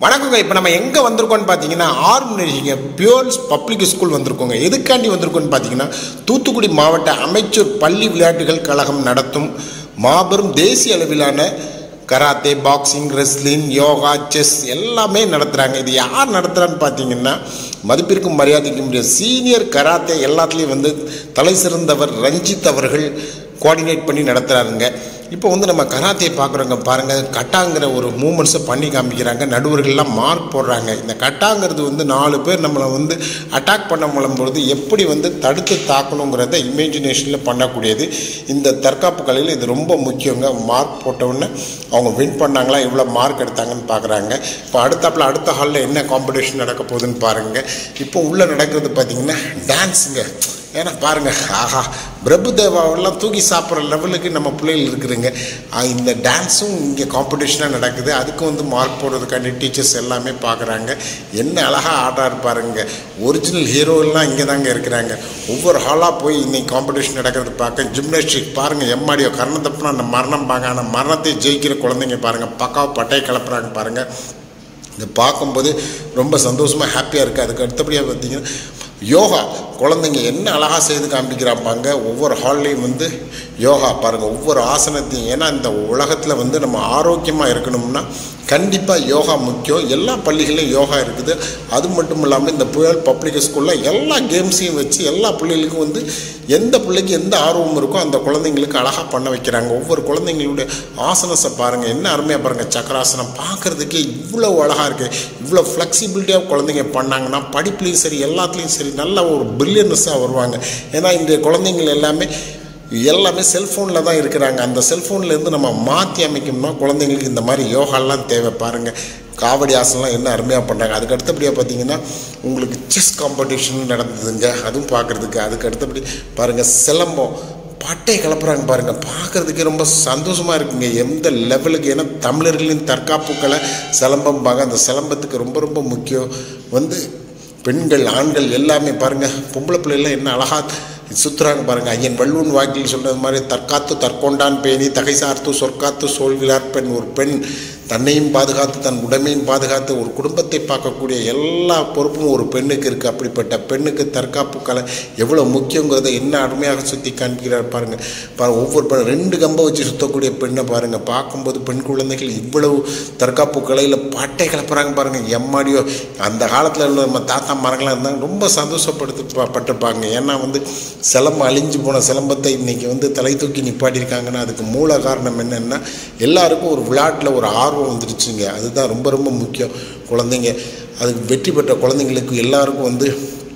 வணக்கங்க இப்போ நம்ம எங்கே வந்திருக்கோம்னு பார்த்தீங்கன்னா ஆர்மினேஷங்க பியூர்ஸ் பப்ளிக் ஸ்கூல் வந்திருக்கோங்க எதுக்காண்டி வந்திருக்கோம்னு பார்த்தீங்கன்னா தூத்துக்குடி மாவட்ட அமைச்சர் பள்ளி விளையாட்டுகள் கழகம் நடத்தும் மாபெரும் தேசிய அளவிலான karate boxing wrestling yoga chess எல்லாமே நடத்துகிறாங்க இது யார் நடத்துகிறான்னு பார்த்தீங்கன்னா மதிப்பிற்கும் மரியாதைக்கும் உரிய சீனியர் கராத்தே எல்லாத்துலேயும் வந்து தலை சிறந்தவர் ரஞ்சித் அவர்கள் கோஆர்டினேட் பண்ணி நடத்துகிறாருங்க இப்போ வந்து நம்ம கராத்தே பார்க்குறோங்க பாருங்கள் கட்டாங்கிற ஒரு மூமெண்ட்ஸை பண்ணி காமிக்கிறாங்க நடுவர்கள்லாம் மார்க் போடுறாங்க இந்த கட்டாங்கிறது வந்து நாலு பேர் நம்மளை வந்து அட்டாக் பண்ண முழும்பொழுது எப்படி வந்து தடுத்து தாக்கணுங்கிறத இமேஜினேஷனில் பண்ணக்கூடியது இந்த தற்காப்பு கலையில் இது ரொம்ப முக்கியங்க மார்க் போட்டவுடனே அவங்க வின் பண்ணாங்களா எவ்வளோ மார்க் எடுத்தாங்கன்னு பார்க்குறாங்க இப்போ அடுத்தாப்புல அடுத்த ஹாலில் என்ன காம்படிஷன் நடக்க போகுதுன்னு பாருங்கள் இப்போ உள்ளே நடக்கிறது பார்த்தீங்கன்னா டான்ஸுங்க ஏன்னா பாருங்கள் ஆஹா பிரபுதேவாவெல்லாம் தூக்கி சாப்பிட்ற லெவலுக்கு நம்ம பிள்ளைகள் இருக்குதுங்க ஆஹ் இந்த டான்ஸும் இங்கே காம்படிஷனாக நடக்குது அதுக்கும் வந்து மார்க் போடுறதுக்காண்டி டீச்சர்ஸ் எல்லாமே பார்க்குறாங்க என்ன அழகாக ஆடுறாரு பாருங்க ஒரிஜினல் ஹீரோலாம் இங்கே தாங்க இருக்கிறாங்க ஒவ்வொரு ஹாலாக போய் இன்னைக்கு காம்படிஷன் நடக்கிறது பார்க்க ஜிம்னாஸ்டிக் பாருங்கள் எம்மாடியோ கர்ணம் தப்புனா அந்த மரணம் பாங்க ஆனால் மரணத்தை ஜெயிக்கிற குழந்தைங்க பாருங்கள் பக்காவை பட்டையை கிளப்புறாங்க பாருங்கள் இதை பார்க்கும்போது ரொம்ப சந்தோஷமாக ஹாப்பியாக இருக்குது அதுக்கு அடுத்தபடியாக பார்த்தீங்கன்னா யோகா குழந்தைங்க என்ன அழகாக செய்து காண்பிக்கிறாப்பாங்க ஒவ்வொரு ஹால்லையும் வந்து யோகா பாருங்கள் ஒவ்வொரு ஆசனத்தையும் ஏன்னா இந்த உலகத்தில் வந்து நம்ம ஆரோக்கியமாக இருக்கணும்னா கண்டிப்பாக யோகா முக்கியம் எல்லா பள்ளிகளிலும் யோகா இருக்குது அது மட்டும் இல்லாமல் இந்த புயல் பப்ளிக் ஸ்கூலில் எல்லா கேம்ஸையும் வச்சு எல்லா பிள்ளைகளுக்கும் வந்து எந்த பிள்ளைக்கு எந்த ஆர்வம் இருக்கோ அந்த குழந்தைங்களுக்கு அழகாக பண்ண வைக்கிறாங்க ஒவ்வொரு குழந்தைங்களுடைய ஆசனத்தை பாருங்கள் என்ன அருமையாக பாருங்கள் சக்கராசனம் பார்க்குறதுக்கே இவ்வளோ அழகாக இருக்குது இவ்வளோ ஃப்ளெக்சிபிலிட்டியாக குழந்தைங்க பண்ணாங்கன்னா படிப்புலேயும் சரி எல்லாத்துலேயும் சரி நல்ல ஒரு பிரில்லியன்ஸாக வருவாங்க ஏன்னா இன்றைய குழந்தைங்கள் எல்லாமே எல்லாமே செல்ஃபோனில் தான் இருக்கிறாங்க அந்த செல்ஃபோன்லேருந்து நம்ம மாற்றி அமைக்கணும்னா குழந்தைங்களுக்கு இந்த மாதிரி யோகாலாம் தேவை பாருங்கள் காவடி ஆசனம்லாம் என்ன அருமையாக பண்ணுறாங்க அதுக்கு அடுத்தபடியாக பார்த்தீங்கன்னா உங்களுக்கு செஸ் காம்படிஷன் நடந்ததுங்க அதுவும் பார்க்குறதுக்கு அதுக்கு அடுத்தபடி பாருங்கள் சிலம்பம் பட்டை கிளப்புறாங்க பாருங்கள் பார்க்குறதுக்கே ரொம்ப சந்தோஷமாக இருக்குங்க எந்த லெவலுக்கு ஏன்னா தமிழர்களின் தற்காப்புக்களை சிலம்பம்பாங்க அந்த சிலம்பத்துக்கு ரொம்ப ரொம்ப முக்கியம் வந்து பெண்கள் ஆண்கள் எல்லாமே பாருங்கள் பொம்பளை பிள்ளைலாம் என்ன அழகாக சுற்றுறாங்க பாருங்கள் ஐயன் வள்ளுவன் வாக்கில் சொல்கிறது மாதிரி தற்காத்து தற்கொண்டான் பேணி தகை சார்த்து சொற்காத்து சோழ்விலார் பெண் ஒரு பெண் தன்னையும் பாதுகாத்து தன் உடமையும் பாதுகாத்து ஒரு குடும்பத்தை பார்க்கக்கூடிய எல்லா பொறுப்பும் ஒரு பெண்ணுக்கு இருக்குது அப்படிப்பட்ட பெண்ணுக்கு தற்காப்பு கலை எவ்வளோ முக்கியங்கிறத என்ன அருமையாக சுற்றி காண்பிக்கிறார் பாருங்கள் பாருங்கள் ஒவ்வொரு பெண் ரெண்டு கம்பை வச்சு சுற்றக்கூடிய பெண்ணை பாருங்கள் பார்க்கும்போது பெண் குழந்தைகள் இவ்வளவு தற்காப்பு கலையில் பாட்டை கிளப்புறாங்க பாருங்கள் எம்மாடியோ அந்த காலத்தில் உள்ள நம்ம தாத்தா மரங்களாக இருந்தாங்க ரொம்ப சந்தோஷப்படுத்து பட்டிருப்பாங்க ஏன்னா வந்து சிலம்பம் அழிஞ்சு போன சிலம்பத்தை இன்றைக்கி வந்து தலை தூக்கி நிப்பாட்டியிருக்காங்கன்னா அதுக்கு மூல காரணம் என்னென்னா எல்லாருக்கும் ஒரு விளையாட்டில் ஒரு ஆர்வம் வந்துடுச்சுங்க அதுதான் ரொம்ப ரொம்ப முக்கியம் குழந்தைங்க அதுக்கு வெற்றி பெற்ற குழந்தைங்களுக்கு எல்லாருக்கும் வந்து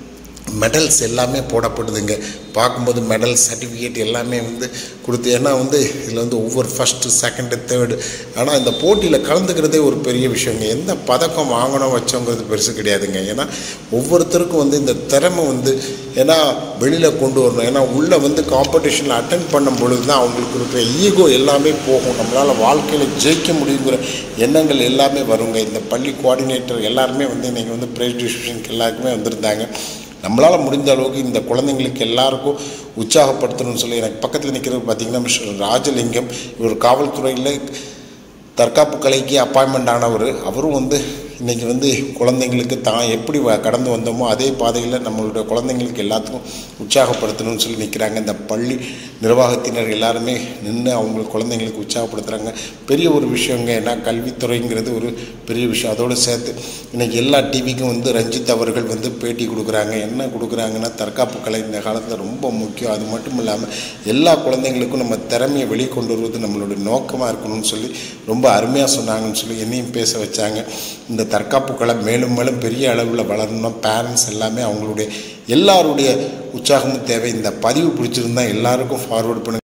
மெடல்ஸ் எல்லாமே போடப்படுதுங்க பார்க்கும்போது மெடல் சர்டிஃபிகேட் எல்லாமே வந்து கொடுத்து ஏன்னா வந்து இதில் வந்து ஒவ்வொரு ஃபஸ்ட்டு செகண்டு தேர்டு ஆனால் இந்த போட்டியில் கலந்துக்கிறதே ஒரு பெரிய விஷயங்க எந்த பதக்கம் வாங்கணும் வச்சோங்கிறது பெருசு கிடையாதுங்க ஏன்னா ஒவ்வொருத்தருக்கும் வந்து இந்த திறமை வந்து ஏன்னா வெளியில் கொண்டு வரணும் ஏன்னா உள்ளே வந்து காம்படிஷனில் அட்டன் பண்ணும் பொழுது தான் அவங்களுக்கு இருக்கிற ஈகோ எல்லாமே போகும் நம்மளால் வாழ்க்கையில் ஜெயிக்க முடியுங்கிற எண்ணங்கள் எல்லாமே வருங்க இந்த பள்ளி கோஆர்டினேட்டர் எல்லாருமே வந்து இன்றைக்கி வந்து ப்ரைஸ் டிஸ்ட்ரிபியூஷனுக்கு எல்லாருக்குமே வந்திருந்தாங்க நம்மளால் முடிந்த அளவுக்கு இந்த குழந்தைங்களுக்கு எல்லாருக்கும் உற்சாகப்படுத்தணும்னு சொல்லி எனக்கு பக்கத்தில் நிற்கிறது பார்த்திங்கன்னா மிஸ்டர் ராஜலிங்கம் இவர் காவல்துறையில் தற்காப்பு கலைக்கு அப்பாயின்மெண்ட் ஆனவர் அவரும் வந்து இன்றைக்கி வந்து குழந்தைங்களுக்கு தான் எப்படி வ- கடந்து வந்தோமோ அதே பாதையில் நம்மளுடைய குழந்தைங்களுக்கு எல்லாத்துக்கும் உற்சாகப்படுத்தணும்னு சொல்லி நிற்கிறாங்க இந்த பள்ளி நிர்வாகத்தினர் எல்லாருமே நின்று அவங்க குழந்தைங்களுக்கு உற்சாகப்படுத்துகிறாங்க பெரிய ஒரு விஷயங்க ஏன்னா கல்வித்துறைங்கிறது ஒரு பெரிய விஷயம் அதோடு சேர்த்து இன்றைக்கி எல்லா டிவிக்கும் வந்து ரஞ்சித் அவர்கள் வந்து பேட்டி கொடுக்குறாங்க என்ன கொடுக்குறாங்கன்னா தற்காப்பு கலை இந்த காலத்தில் ரொம்ப முக்கியம் அது மட்டும் இல்லாமல் எல்லா குழந்தைங்களுக்கும் நம்ம திறமையை வெளியே கொண்டு வருவது நம்மளுடைய நோக்கமாக இருக்கணும்னு சொல்லி ரொம்ப அருமையாக சொன்னாங்கன்னு சொல்லி என்னையும் பேச வச்சாங்க இந்த தற்காப்பு கலை மேலும் மேலும் பெரிய அளவில் வளரணும் பேரண்ட்ஸ் எல்லாமே அவங்களுடைய எல்லாருடைய உற்சாகமும் தேவை இந்த பதிவு பிடிச்சிருந்தா எல்லாருக்கும் ஃபார்வர்ட் பண்ணுங்க